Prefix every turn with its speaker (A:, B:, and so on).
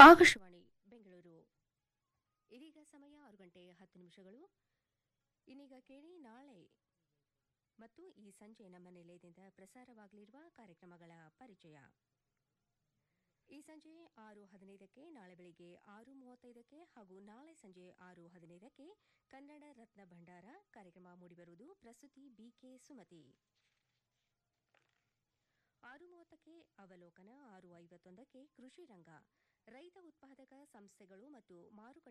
A: ಆಕಾಶವಾಣಿ ಬೆಂಗಳೂರು ಇದೀಗ ಸಮಯ ಆರು ಗಂಟೆ ಹತ್ತು ನಿಮಿಷಗಳು ಇನ್ನೀಗ ಕೇಳಿ ನಾಳೆ ಮತ್ತು ಈ ಸಂಜೆ ನಮ್ಮ ನಿಲಯದಿಂದ ಪ್ರಸಾರವಾಗಲಿರುವ ಕಾರ್ಯಕ್ರಮಗಳ ಪರಿಚಯ ಈ ಸಂಜೆ ಆರು ಹದಿನೈದಕ್ಕೆ ನಾಳೆ ಬೆಳಿಗ್ಗೆ ಆರು ಮೂವತ್ತೈದಕ್ಕೆ ಹಾಗೂ ನಾಳೆ ಸಂಜೆ ಆರು ಹದಿನೈದಕ್ಕೆ ಕನ್ನಡ ರತ್ನ ಭಂಡಾರ ಕಾರ್ಯಕ್ರಮ ಮೂಡಿಬರುವುದು ಪ್ರಸ್ತುತಿ ಬಿಕೆ ಸುಮತಿ ಆರು ಮೂವತ್ತಕ್ಕೆ ಅವಲೋಕನ ಆರು ಐವತ್ತೊಂದಕ್ಕೆ ಕೃಷಿ ರಂಗ ರೈತ ಉತ್ಪಾದಕ ಸಂಸ್ಥೆಗಳು ಮತ್ತು ಮಾರುಕಟ್ಟೆ